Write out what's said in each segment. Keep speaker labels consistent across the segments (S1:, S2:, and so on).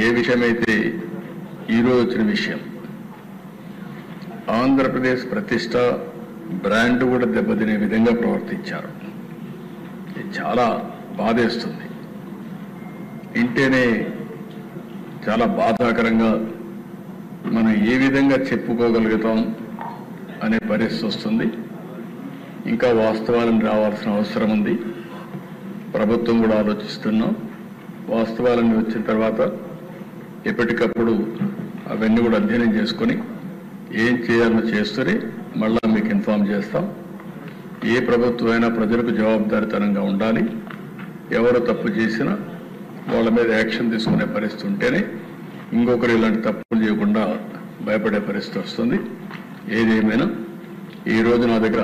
S1: ఏ విషయమైతే ఈరోజు వచ్చిన విషయం ఆంధ్రప్రదేశ్ ప్రతిష్ట బ్రాండ్ కూడా దెబ్బతినే విధంగా ప్రవర్తించారు ఇది చాలా బాధేస్తుంది ఇంటేనే చాలా బాధాకరంగా మనం ఏ విధంగా చెప్పుకోగలుగుతాం అనే పరిస్థితి వస్తుంది ఇంకా వాస్తవాలను రావాల్సిన అవసరం ఉంది ప్రభుత్వం కూడా ఆలోచిస్తున్నాం వాస్తవాలన్నీ వచ్చిన తర్వాత ఎప్పటికప్పుడు అవన్నీ కూడా అధ్యయనం చేసుకొని ఏం చేయాలో చేస్తూనే మళ్ళా మీకు ఇన్ఫామ్ చేస్తాం ఏ ప్రభుత్వం అయినా ప్రజలకు జవాబుదారితనంగా ఉండాలి ఎవరు తప్పు చేసినా వాళ్ళ మీద యాక్షన్ తీసుకునే పరిస్థితి ఉంటేనే ఇంకొకరు ఇలాంటి తప్పులు చేయకుండా భయపడే పరిస్థితి వస్తుంది ఏదేమైనా ఈ రోజు నా దగ్గర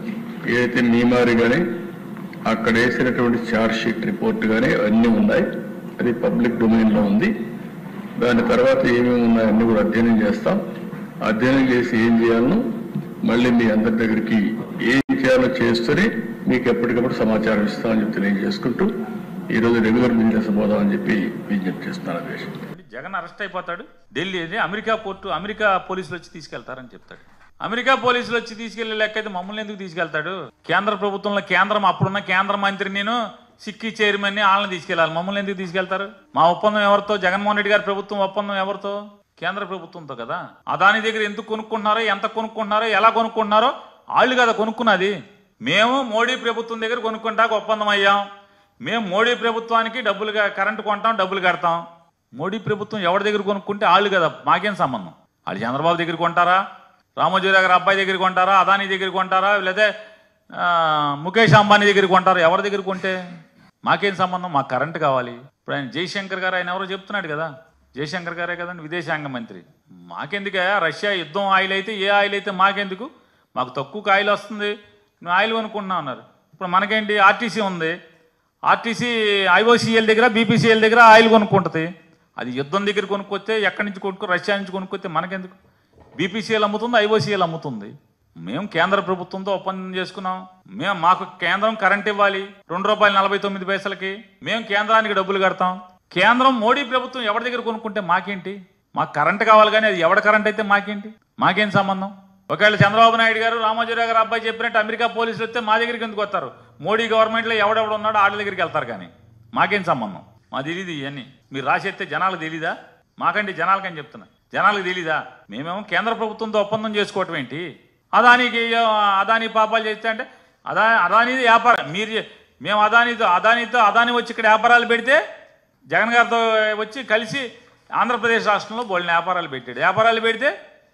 S1: ఏదైతే మీమారి కానీ అక్కడ వేసినటువంటి ఛార్జ్ షీట్ రిపోర్ట్ కానీ అన్నీ ఉన్నాయి అది పబ్లిక్ డొమైన్లో ఉంది దాని తర్వాత ఏమేమి ఉన్నాయో అన్ని కూడా అధ్యయనం చేస్తాం అధ్యయనం చేసి ఏం చేయాలనో మళ్ళీ మీ అందరి దగ్గరికి ఏం చేయాలో చేస్తూనే మీకు ఎప్పటికప్పుడు సమాచారం ఇస్తామని చెప్పి తెలియజేసుకుంటూ ఈరోజు రెగ్యులర్ బిజినెస్ పోదామని చెప్పి విజ్ఞప్తి చేస్తున్నాను అధ్యక్ష
S2: జగన్ అరెస్ట్ అయిపోతాడు ఢిల్లీ అది అమెరికా పోర్టు అమెరికా పోలీసులు వచ్చి తీసుకెళ్తారని చెప్తాడు అమెరికా పోలీసులు వచ్చి తీసుకెళ్లే లెక్క అయితే మమ్మల్ని ఎందుకు తీసుకెళ్తాడు కేంద్ర ప్రభుత్వంలో కేంద్రం అప్పుడున్న కేంద్ర మంత్రి నేను సిక్కి చైర్మన్ వాళ్ళని తీసుకెళ్లాలి మమ్మల్ని ఎందుకు తీసుకెళ్తారు మా ఒప్పందం ఎవరితో జగన్మోహన్ రెడ్డి గారి ప్రభుత్వం ఒప్పందం ఎవరితో కేంద్ర ప్రభుత్వంతో కదా అదాని దగ్గర ఎందుకు కొనుక్కుంటున్నారో ఎంత కొనుక్కుంటున్నారో ఎలా కొనుక్కుంటున్నారో వాళ్ళు కదా కొనుక్కున్నది మేము మోడీ ప్రభుత్వం దగ్గర కొనుక్కుంటాక ఒప్పందం అయ్యాం మేము మోడీ ప్రభుత్వానికి డబ్బులుగా కరెంటు కొంటాం డబ్బులు కడతాం మోడీ ప్రభుత్వం ఎవరి దగ్గర కొనుక్కుంటే వాళ్ళు కదా మాకేం సంబంధం వాళ్ళు చంద్రబాబు దగ్గర కొంటారా రామోజీరావు గారి అబ్బాయి దగ్గర కొంటారా అదానీ దగ్గర కొంటారా లేదా ఆ, ముఖేష్ అంబానీ దగ్గర కొంటారా ఎవరి దగ్గర కొంటే మాకేం సంబంధం మాకు కరెంట్ కావాలి ఇప్పుడు ఆయన జయశంకర్ గారు ఆయన ఎవరో చెప్తున్నాడు కదా జయశంకర్ గారే కదండి విదేశాంగ మంత్రి మాకెందుకే రష్యా యుద్ధం ఆయిల్ అయితే ఏ ఆయిల్ అయితే మాకెందుకు మాకు తక్కువ ఆయిల్ వస్తుంది నువ్వు ఆయిల్ కొనుక్కుంటున్నావు అన్నారు ఇప్పుడు మనకేంటి ఆర్టీసీ ఉంది ఆర్టీసీ ఐఓసీఎల్ దగ్గర బీపీసీఎల్ దగ్గర ఆయిల్ కొనుక్కుంటుంది అది యుద్ధం దగ్గర కొనుక్కొస్తే ఎక్కడి నుంచి కొనుక్కో రష్యా నుంచి కొనుక్కొస్తే మనకెందుకు బీపీసీఎల్ అమ్ముతుంది ఐఓసీఎల్ అమ్ముతుంది మేము కేంద్ర ప్రభుత్వంతో ఒప్పందం చేసుకున్నాం మేము మాకు కేంద్రం కరెంట్ ఇవ్వాలి రెండు రూపాయలు నలభై తొమ్మిది పైసలకి మేము కేంద్రానికి డబ్బులు కడతాం కేంద్రం మోడీ ప్రభుత్వం ఎవరి దగ్గర కొనుక్కుంటే మాకేంటి మాకు కరెంట్ కావాలి కానీ అది ఎవడ కరెంట్ అయితే మాకేంటి మాకేం సంబంధం ఒకవేళ చంద్రబాబు నాయుడు గారు రామోజీరావు గారు అబ్బాయి చెప్పినట్టు అమెరికా పోలీసులు వస్తే మా దగ్గరికి ఎందుకు వస్తారు మోడీ గవర్నమెంట్లో ఎవడెవడు ఉన్నాడో వాళ్ళ దగ్గరికి వెళ్తారు కానీ మాకేం సంబంధం మా తెలియదు ఇవన్నీ మీరు రాసేస్తే జనాలకు తెలీదా మాకంటే జనాలకని చెప్తున్నా జనాలకు తెలీదా మేమేమో కేంద్ర ప్రభుత్వంతో ఒప్పందం చేసుకోవటం ఏంటి అదానికి అదాని పాపాలు చేస్తే అంటే అదా అదానిది వ్యాపారం మీరు చే- మేము అదానితో అదానితో అదాని వచ్చి ఇక్కడ వ్యాపారాలు పెడితే జగన్ గారితో వచ్చి కలిసి ఆంధ్రప్రదేశ్ రాష్ట్రంలో బోళ్ళని వ్యాపారాలు పెట్టాడు వ్యాపారాలు పెడితే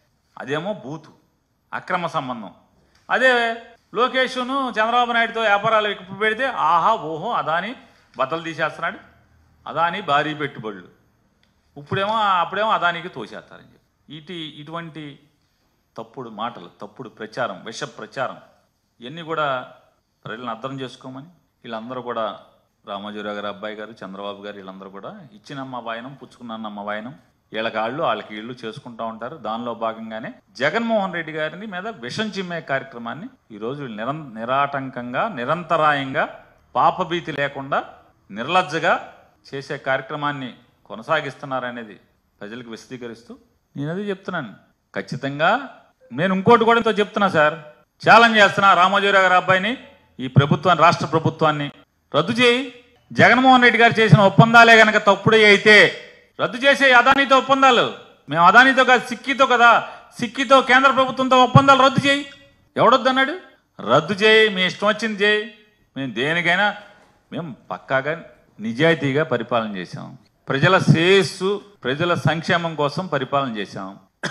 S2: అదేమో బూతు అక్రమ సంబంధం అదే లోకేష్ను చంద్రబాబు నాయుడుతో వ్యాపారాలు ఇప్పుడు పెడితే ఆహా ఓహో అదాని బట్టలు తీసేస్తున్నాడు అదాని భారీ పెట్టుబడులు ఇప్పుడేమో అప్పుడేమో అదానికి తోసేస్తారని చెప్పి ఇటు ఇటువంటి తప్పుడు మాటలు తప్పుడు ప్రచారం విష ప్రచారం ఇవన్నీ కూడా ప్రజలను అర్థం చేసుకోమని వీళ్ళందరూ కూడా రామోజీరావు గారి అబ్బాయి గారు చంద్రబాబు గారు వీళ్ళందరూ కూడా ఇచ్చినమ్మ వాయనం పుచ్చుకున్నమ్మ వాయనం వీళ్ళకి ఆళ్ళు వాళ్ళకి ఇళ్ళు చేసుకుంటూ ఉంటారు దానిలో భాగంగానే జగన్మోహన్ రెడ్డి గారిని మీద విషం చిమ్మే కార్యక్రమాన్ని ఈరోజు నిరం నిరాటంకంగా నిరంతరాయంగా పాపభీతి లేకుండా నిర్లజ్జగా చేసే కార్యక్రమాన్ని కొనసాగిస్తున్నారనేది ప్రజలకు విశదీకరిస్తూ నేను అది చెప్తున్నాను ఖచ్చితంగా నేను ఇంకోటి కూడా ఇంతో చెప్తున్నా సార్ ఛాలెంజ్ చేస్తున్నా రామోజీరావు గారి అబ్బాయిని ఈ ప్రభుత్వాన్ని రాష్ట్ర ప్రభుత్వాన్ని రద్దు చేయి జగన్మోహన్ రెడ్డి గారు చేసిన ఒప్పందాలే గనక తప్పుడే అయితే రద్దు చేసే అదానితో ఒప్పందాలు మేము అదానితో కాదు సిక్కితో కదా సిక్కితో కేంద్ర ప్రభుత్వంతో ఒప్పందాలు రద్దు చేయి ఎవడొద్దన్నాడు రద్దు చేయి మీ ఇష్టం వచ్చింది చేయి మేము దేనికైనా మేము పక్కాగా నిజాయితీగా పరిపాలన చేశాం ప్రజల శ్రేయస్సు ప్రజల సంక్షేమం కోసం పరిపాలన చేశాం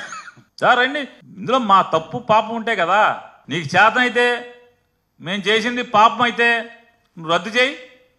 S2: సార్ రండి ఇందులో మా తప్పు పాపం ఉంటే కదా నీకు చేతనైతే మేము చేసింది పాపం అయితే నువ్వు రద్దు చేయి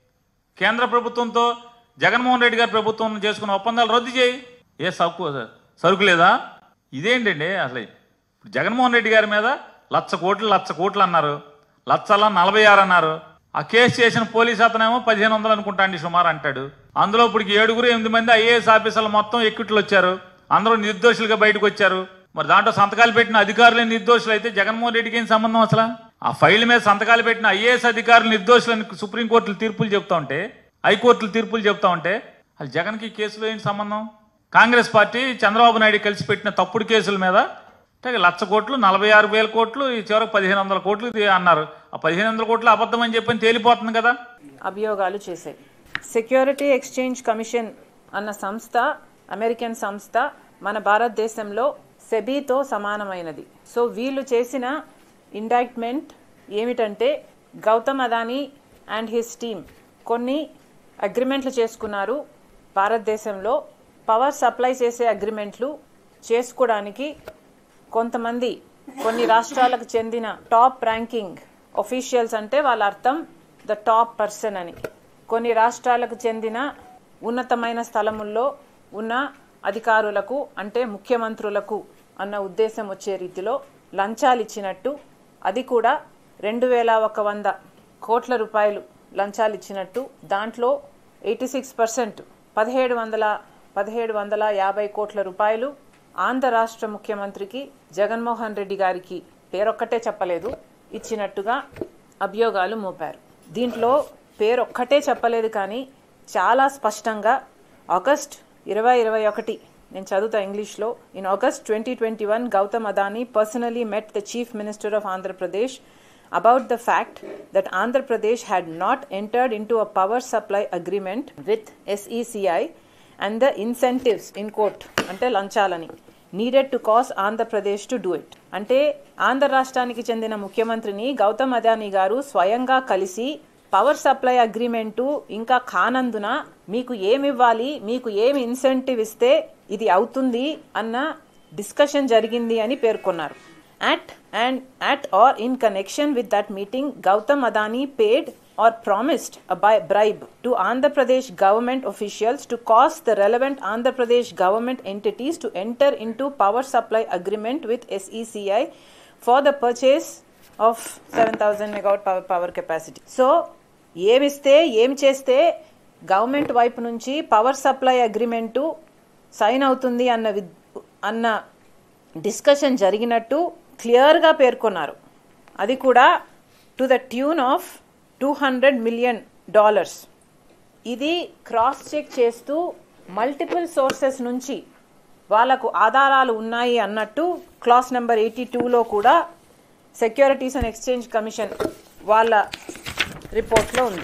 S2: కేంద్ర ప్రభుత్వంతో జగన్మోహన్ రెడ్డి గారి ప్రభుత్వం చేసుకున్న ఒప్పందాలు రద్దు చేయి ఏ సరుకు సరుకు లేదా ఇదేంటండి అసలు ఇప్పుడు జగన్మోహన్ రెడ్డి గారి మీద లక్ష కోట్లు లక్ష కోట్లు అన్నారు లక్షల నలభై ఆరు అన్నారు ఆ కేసు చేసిన పోలీస్ అతనేమో పదిహేను వందలు అనుకుంటా అండి సుమారు అంటాడు అందులో ఇప్పుడు ఏడుగురు ఎనిమిది మంది ఐఏఎస్ ఆఫీసర్లు మొత్తం ఎక్కిట్లు వచ్చారు అందరూ నిర్దోషులుగా బయటకు వచ్చారు మరి దాంట్లో సంతకాలు పెట్టిన అధికారులే నిర్దోషులు అయితే జగన్మోహన్ రెడ్డికి ఏం సంబంధం అసలు ఆ ఫైల్ మీద సంతకాలు పెట్టిన ఐఏఎస్ అధికారులు నిర్దోషులని సుప్రీంకోర్టులు తీర్పులు చెప్తా ఉంటే హైకోర్టులు తీర్పులు చెప్తా ఉంటే అది జగన్కి ఈ కేసులో ఏంటి సంబంధం కాంగ్రెస్ పార్టీ చంద్రబాబు నాయుడు కలిసి పెట్టిన తప్పుడు కేసుల మీద అంటే లక్ష కోట్లు నలభై ఆరు వేల కోట్లు ఈ చివరికి పదిహేను వందల కోట్లు ఇది అన్నారు ఆ పదిహేను వందల కోట్లు అబద్ధం అని చెప్పని తేలిపోతుంది కదా
S3: అభియోగాలు చేశాయి సెక్యూరిటీ ఎక్స్చేంజ్ కమిషన్ అన్న సంస్థ అమెరికన్ సంస్థ మన భారతదేశంలో సెబీతో సమానమైనది సో వీళ్ళు చేసిన ఇండైట్మెంట్ ఏమిటంటే Gautam Adani and his team కొన్ని అగ్రిమెంట్లు చేసుకున్నారు భారతదేశంలో పవర్ సప్లై చేసే అగ్రిమెంట్లు చేసుకోవడానికి కొంతమంది కొన్ని రాష్ట్రాలకు చెందిన టాప్ ర్యాంకింగ్ ఒఫీషియల్స్ అంటే వాళ్ళ అర్థం ద టాప్ పర్సన్ అని కొన్ని రాష్ట్రాలకు చెందిన ఉన్నతమైన స్థలముల్లో ఉన్న అధికారులకు అంటే ముఖ్యమంత్రులకు అన్న ఉద్దేశం వచ్చే రీతిలో లంచాలు ఇచ్చినట్టు అది కూడా రెండు వేల ఒక వంద కోట్ల రూపాయలు లంచాలు ఇచ్చినట్టు దాంట్లో ఎయిటీ సిక్స్ పర్సెంట్ పదిహేడు వందల పదిహేడు వందల యాభై కోట్ల రూపాయలు ఆంధ్ర రాష్ట్ర ముఖ్యమంత్రికి జగన్మోహన్ రెడ్డి గారికి పేరొక్కటే చెప్పలేదు ఇచ్చినట్టుగా అభియోగాలు మోపారు దీంట్లో పేరొక్కటే చెప్పలేదు కానీ చాలా స్పష్టంగా ఆగస్ట్ ఇరవై ఇరవై ఒకటి నేను చదువుతా ఇంగ్లీష్లో in August twenty twenty one Gautam Adani personally met the chief minister of Andhra Pradesh about the fact that Andhra Pradesh had not entered into a power supply agreement with SECI and the incentives in quote అంటే లంచాలని needed to cause Andhra Pradesh to do it అంటే ఆంధ్ర రాష్ట్రానికి చెందిన ముఖ్యమంత్రిని గౌతమ్ అదానీ గారు స్వయంగా కలిసి power supply agreement ఇంకా కానందున మీకు ఏమివ్వాలి మీకు ఏమి ఇన్సెంటివ్ ఇస్తే ఇది అవుతుంది అన్న డిస్కషన్ జరిగింది అని పేర్కొన్నారు at and at or in connection with that meeting gautam adani paid or promised a bi- bribe to andhra pradesh government officials to cause the relevant andhra pradesh government entities to enter into power supply agreement with seci for the purchase of 7000 megawatt power, power capacity so ఏమిస్తే ఏమి చేస్తే government వైపు నుంచి power supply agreement sign అవుతుంది అన్న విద్ అన్న discussion జరిగినట్టు క్లియర్గా పేర్కొన్నారు అది కూడా to the tune of two hundred million dollars ఇది క్రాస్ చెక్ చేస్తూ మల్టిపుల్ సోర్సెస్ నుంచి వాళ్ళకు ఆధారాలు ఉన్నాయి అన్నట్టు క్లాస్ నెంబర్ ఎయిటీ టూలో కూడా సెక్యూరిటీస్ అండ్ ఎక్స్చేంజ్ కమిషన్ వాళ్ళ రిపోర్ట్లో ఉంది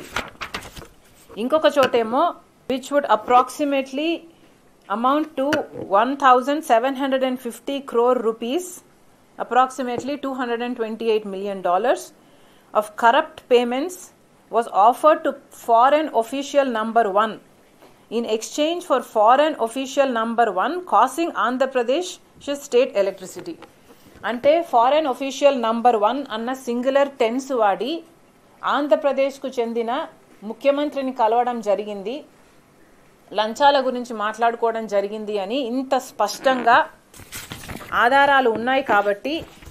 S3: ఇంకొక చోటేమో which would approximately amount to one thousand seven hundred and fifty crore rupees approximately 228 million dollars of corrupt payments was offered to foreign official number 1 in exchange for foreign official number 1 causing andhra pradesh state electricity అంటే foreign official number one అన్న singular tense వాడి ఆంధ్రప్రదేశ్కు చెందిన ముఖ్యమంత్రిని కలవడం జరిగింది లంచాల గురించి మాట్లాడుకోవడం జరిగింది అని ఇంత స్పష్టంగా ఆధారాలు ఉన్నాయి కాబట్టి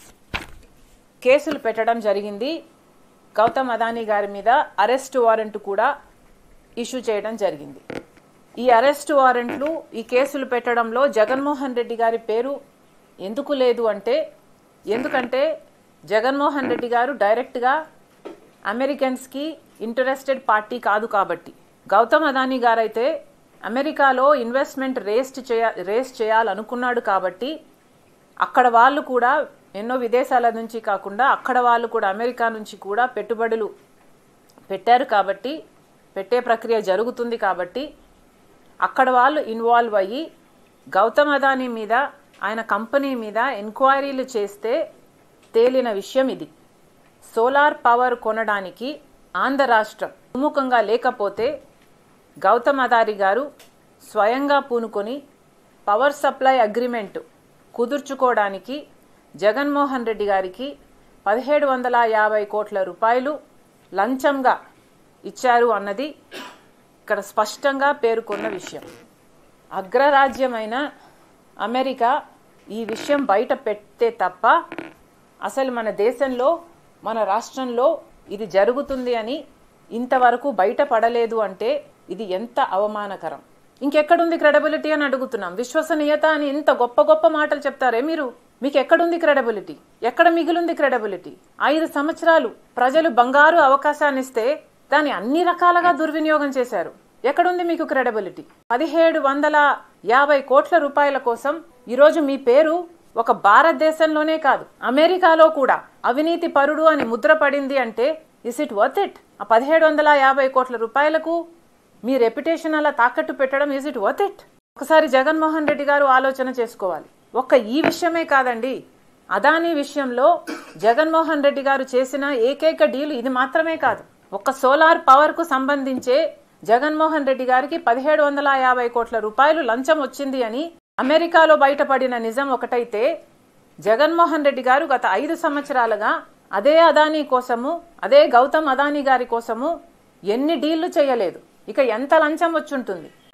S3: కేసులు పెట్టడం జరిగింది గౌతమ్ అదానీ గారి మీద అరెస్ట్ వారెంట్ కూడా ఇష్యూ చేయడం జరిగింది ఈ అరెస్ట్ వారెంట్లు ఈ కేసులు పెట్టడంలో జగన్మోహన్ రెడ్డి గారి పేరు ఎందుకు లేదు అంటే ఎందుకంటే జగన్మోహన్ రెడ్డి గారు డైరెక్ట్గా అమెరికన్స్కి ఇంటరెస్టెడ్ పార్టీ కాదు కాబట్టి గౌతమ్ అదానీ గారైతే అమెరికాలో ఇన్వెస్ట్మెంట్ రేస్ట్ చేయ రేస్ చేయాలనుకున్నాడు కాబట్టి అక్కడ వాళ్ళు కూడా ఎన్నో విదేశాల నుంచి కాకుండా అక్కడ వాళ్ళు కూడా అమెరికా నుంచి కూడా పెట్టుబడులు పెట్టారు కాబట్టి పెట్టే ప్రక్రియ జరుగుతుంది కాబట్టి అక్కడ వాళ్ళు ఇన్వాల్వ్ అయ్యి గౌతమ్ అదానీ మీద ఆయన కంపెనీ మీద ఎంక్వైరీలు చేస్తే తేలిన విషయం ఇది సోలార్ పవర్ కొనడానికి ఆంధ్ర రాష్ట్రం సుముఖంగా లేకపోతే గౌతమ్ అదారి గారు స్వయంగా పూనుకొని పవర్ సప్లై అగ్రిమెంట్ కుదుర్చుకోవడానికి జగన్మోహన్ రెడ్డి గారికి పదిహేడు వందల యాభై కోట్ల రూపాయలు లంచంగా ఇచ్చారు అన్నది ఇక్కడ స్పష్టంగా పేర్కొన్న విషయం అగ్రరాజ్యమైన అమెరికా ఈ విషయం బయట పెడితే తప్ప అసలు మన దేశంలో మన రాష్ట్రంలో ఇది జరుగుతుంది అని ఇంతవరకు బయటపడలేదు అంటే ఇది ఎంత అవమానకరం ఇంకెక్కడుంది క్రెడబిలిటీ అని అడుగుతున్నాం విశ్వసనీయత అని ఇంత గొప్ప గొప్ప మాటలు చెప్తారే మీరు మీకు ఎక్కడుంది క్రెడబిలిటీ ఎక్కడ మిగిలింది క్రెడబిలిటీ ఐదు సంవత్సరాలు ప్రజలు బంగారు అవకాశాన్ని ఇస్తే దాన్ని అన్ని రకాలుగా దుర్వినియోగం చేశారు ఎక్కడుంది మీకు క్రెడబిలిటీ పదిహేడు వందల యాభై కోట్ల రూపాయల కోసం ఈరోజు మీ పేరు ఒక భారతదేశంలోనే కాదు అమెరికాలో కూడా అవినీతి పరుడు అని ముద్ర పడింది అంటే ఇస్ ఇట్ వర్త్ ఇట్ ఆ పదిహేడు వందల యాభై కోట్ల రూపాయలకు మీ రెప్యుటేషన్ అలా తాకట్టు పెట్టడం ఇస్ ఇట్ వర్త్ ఇట్ ఒకసారి జగన్మోహన్ రెడ్డి గారు ఆలోచన చేసుకోవాలి ఒక్క ఈ విషయమే కాదండి అదానీ విషయంలో జగన్మోహన్ రెడ్డి గారు చేసిన ఏకైక డీల్ ఇది మాత్రమే కాదు ఒక్క సోలార్ పవర్ కు సంబంధించే జగన్మోహన్ రెడ్డి గారికి పదిహేడు వందల యాభై కోట్ల రూపాయలు లంచం వచ్చింది అని అమెరికాలో బయటపడిన నిజం ఒకటైతే జగన్మోహన్ రెడ్డి గారు గత ఐదు సంవత్సరాలుగా అదే అదానీ కోసము అదే గౌతమ్ అదానీ గారి కోసము ఎన్ని డీళ్లు చేయలేదు ఇక ఎంత లంచం వచ్చుంటుంది